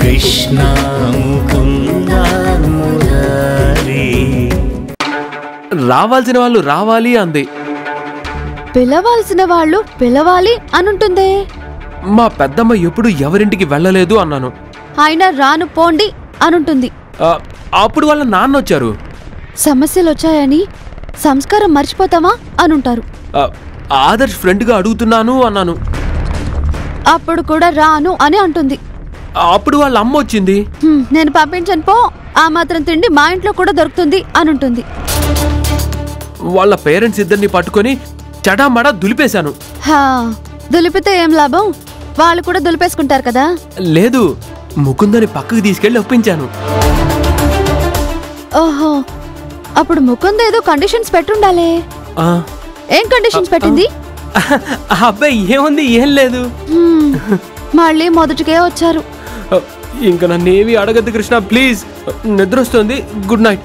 కృష్ణ ముకుంద మురారి రావాల్సిన వాళ్ళు రావాలి అంది పిలవాల్సిన వాళ్ళు పిలవాలి అనుంటుందే మా పెద్దమ్మ ఎప్పుడు ఎవరింటికి వెళ్ళలేదు అన్నాను అయినా రాను పోండి అనుంటుంది ఆ, అప్పుడు వాళ్ళ నాన్న వచ్చారు సమస్యలు వచ్చాయని సంస్కారం మర్చిపోతామా అనుంటారు ఆ, ఆదర్శ్ ఫ్రెండ్గా అడుగుతున్నాను అన్నాను అప్పుడు కూడా రాను అని అంటుంది అప్పుడు వాళ్ళ అమ్మ వచ్చింది "హ్మ్, నేను పంపించను పో ఆ మాత్రం తిండి మా ఇంట్లో కూడా దొరుకుతుంది అనుంటుంది వాళ్ళ పేరెంట్స్ ఇద్దరిని పట్టుకొని చడామడా దులిపేశాను హా దులిపితే ఏం లాభం వాళ్ళు కూడా దులిపేసుకుంటారు కదా లేదు ముకుందని పక్కకు తీసుకెళ్లి ఒప్పించాను ఓహో అప్పుడు ముకుంద ఏదో కండిషన్స్ పెట్టుండాలే ఆ, ఏం కండిషన్స్ పెట్టింది ఆ అబ్బాయి ఏముంది ఏం లేదు హ్మ్, మళ్ళీ మొదటికే వచ్చారు ఆ, ఇంక నన్ను ఏవి అడగద్దు కృష్ణ ప్లీజ్ నిద్ర వస్తుంది గుడ్ నైట్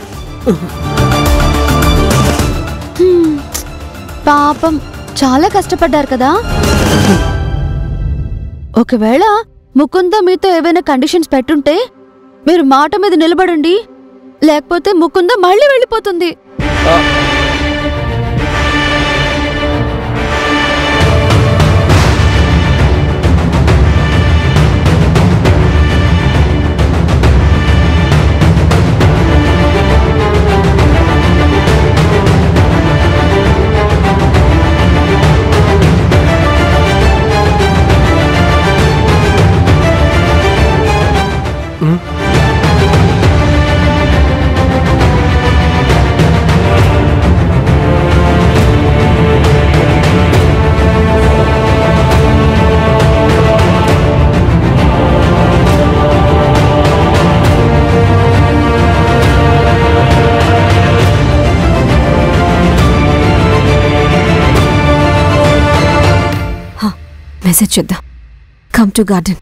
హ్మ్, పాపం చాలా కష్టపడ్డారు కదా ఒకవేళ ముకుంద మీతో ఏవైనా కండిషన్స్ పెట్టుంటే మీరు మాట మీద నిలబడండి లేకపోతే ముకుంద మళ్ళీ వెళ్ళిపోతుంది మెసేజ్ చేద్దాం కమ్ టు గార్డెన్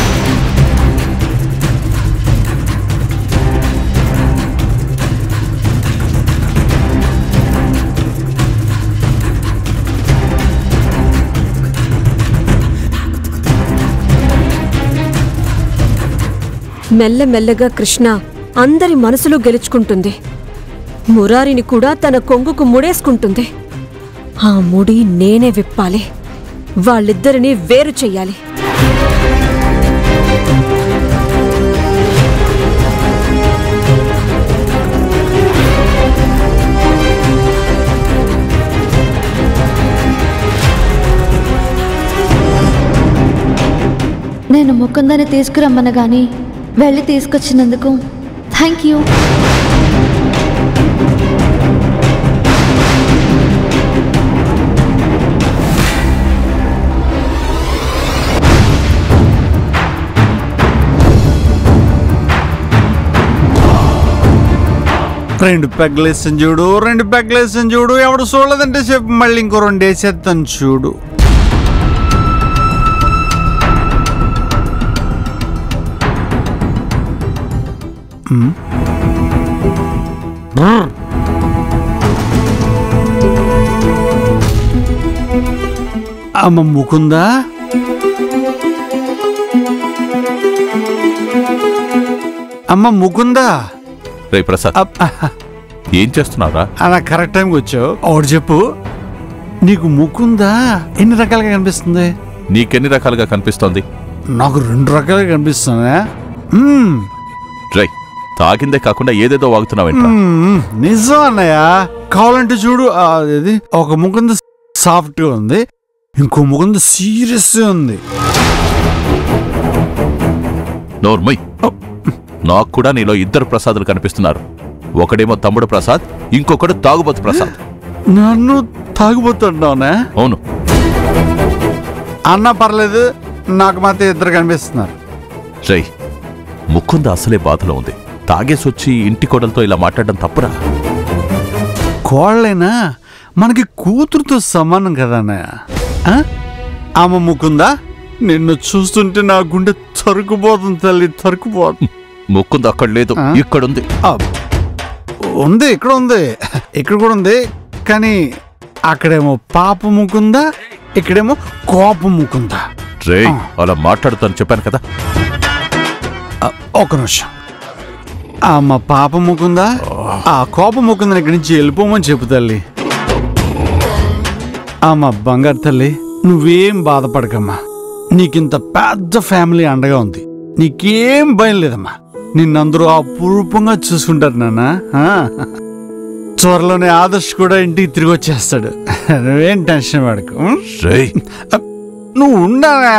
మెల్లమెల్లగా కృష్ణ అందరి మనసులో గెలుచుకుంటుంది మురారిని కూడా తన కొంగుకు ముడేసుకుంటుంది ఆ ముడి నేనే విప్పాలి వాళ్ళిద్దరిని వేరు చెయ్యాలి నేను ముకుందని తీసుకురమ్మనగాని వెళ్ళి తీసుకొచ్చినందుకు థ్యాంక్ యూ రెండు పెగ్గలేసాను చూడు రెండు పెగ్గలేసాను చూడు ఎవడు చూడలేదంటే చెప్పు మళ్ళీ ఇంకో రెండు వేసేస్తాను చూడు ఉమ్. బ్రర్. అమ్మ ముకుందా అమ్మ ముకుందా రే ప్రసాద్ అప్- ఏం చేస్తున్నావురా అలా కరెక్ట్ టైంకి వచ్చావు ఒకటి చెప్పు నీకు ముక్కుందా ఎన్ని రకాలుగా కనిపిస్తుంది నీకెన్ని రకాలుగా కనిపిస్తోంది నాకు రెండు రకాలుగా కనిపిస్తుందా మ్మ్. రై తాగిందే కాకుండా ఏదేదో వాగుతున్నావేంట్రా మ్మ్. నిజం అన్నయ్య కావాలంటే చూడు ఆ, అది ఒక ముకుంద సాఫ్ట్ ఉంది ఇంకో ముకుంద సీరియస్ ఉంది నోర్మయ్ నాకు కూడా నీలో ఇద్దరు ప్రసాదులు కనిపిస్తున్నారు ఒకడేమో తమ్ముడు ప్రసాద్ ఇంకొకడు తాగుబోతు ప్రసాద్ నన్ను తాగిపోతున్నావునా అవును అన్న పర్లేదు నాకు మాత్రం ఇద్దరు కనిపిస్తున్నారు రై ముకుంద అసలే బాధలో ఉంది తాగేసొచ్చి ఇంటి కోడలతో ఇలా మాట్లాడడం తప్పురా కోళ్ళైనా మనకి కూతురుతో సమానం కదా అన్నయ్య ఆ? ఆమె ముకుందా నిన్ను చూస్తుంటే నా గుండె తరుకుపోతుంది తల్లి తరుకుపోతుంది ముకుంద అక్కడ లేదు ఆ? ఇక్కడుంది ఆ, ఉంది ఇక్కడ ఉంది ఇక్కడ కూడా ఉంది కానీ అక్కడేమో పాప ముకుందా ఇక్కడేమో కోప ముకుందా రే అలా మాట్లాడుతాను చెప్పాను కదా ఒక నిమిషం ఆ మా పాప ముకుందా ఆ కోప ముకుందని ఇక్కడి నుంచి వెళ్ళిపోమని చెప్పు తల్లి ఆ మా బంగారు తల్లి నువ్వేం బాధపడకమ్మా నీకింత పెద్ద ఫ్యామిలీ అండగా ఉంది నీకేం భయం లేదమ్మా నిన్నందరూ అపూర్వంగా చూసుకుంటారు నాన్న ఆ? త్వరలోనే ఆదర్శ్ కూడా ఇంటికి తిరిగి వచ్చేస్తాడు నువ్వేం టెన్షన్ పడకు ఉం? రేయ్ నువ్వు ఉండవా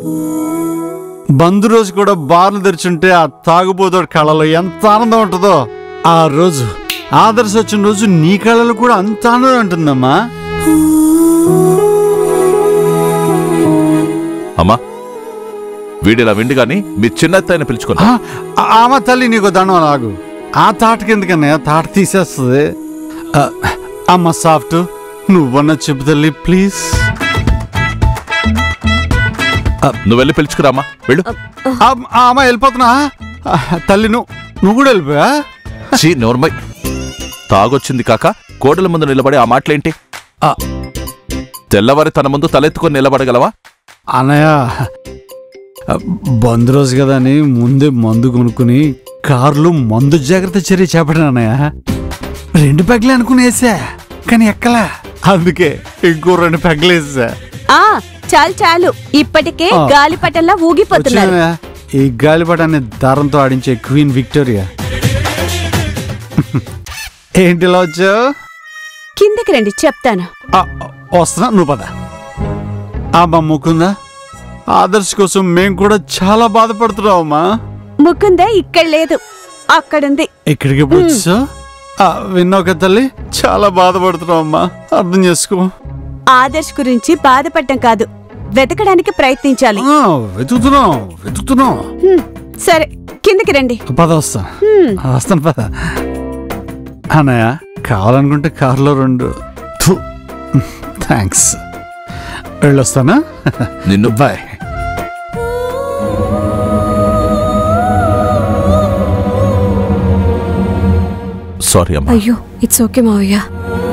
బంధు రోజు కూడా బార్లు తెరిచుంటే ఆ తాగుబోతోడు కళలో ఎంత ఆనందం ఉంటుందో ఆ రోజు ఆదర్శ వచ్చిన రోజు నీ కళలో కూడా అంత ఆనందం ఉంటుందమ్మా అమ్మా వీడిలా విండి గాని మీ చిన్నత్తయ్యని పిలుచుకున్నా ఆ, ఆ- ఆమె తల్లి నీకు దండం లాగు ఆ తాటకి ఎందుకన్నా తాట తీసేస్తుంది ఆ, అమ్మ సాఫ్ట్ నువ్వన్న చెప్పు తల్లి ప్లీజ్ నువ్వు వెళ్ళి పిలుచుకురామ్మా వెళ్ళు అమ్మ వెళ్ళిపోతున్నా ఆ, తల్లి నువ్వు నువ్వు కూడా వెళ్ళిపోయా చీ నోర్మై తాగొచ్చింది కాక కోడల ముందు నిలబడి ఆ మాటలేంటి ఆ. తెల్లవారి తన ముందు తలెత్తుకొని నిలబడగలవా అన్నయ్య బంద్ రోజు కదా అని ముందే మందు కొనుక్కుని కార్లు మందు జాగ్రత్త చర్య చేపట్టాను అన్నయ్య రెండు పెగ్గలే అనుకుని వేసా కానీ ఎక్కలా అందుకే ఇంకో రెండు పెగ్గలు వేసా ఆ చాలు చాలు ఇప్పటికే ఆ. గాలిపటంలా ఊగిపోతున్నారు వచ్చినాయా? ఈ గాలిపటాన్ని దారంతో ఆడించే క్వీన్ విక్టోరియా ఏంటి ఇలా వచ్చావు కిందకి రండి చెప్తాను ఆ, వస్తున్నా నువ్వు పద ఆ ముకుందా ఆదర్శ్ కోసం మేం కూడా చాలా బాధపడుతున్నావమ్మా ముకుంద ఇక్కడ లేదు అక్కడుంది ఇక్కడికి ఎప్పుడు వచ్చావు ఆ, విన్నావు కదా తల్లి చాలా బాధపడుతున్నావమ్మా అర్థం చేసుకో ఆదర్శ్ గురించి బాధపడటం కాదు వెతకడానికి ప్రయత్నించాలి ఆ, వెతుకుతున్నాం వెతుకుతున్నాం హ్మ్, సరే కిందకి రండి పద వస్తా వస్తాను పద అన్నయ్య కావాలనుకుంటే కారులో రెండు థ్యాంక్స్ వెళ్ళొస్తానా నిన్ను బాయ్ సారీ అమ్మా అయ్యో ఇట్స్ ఓకే మావయ్య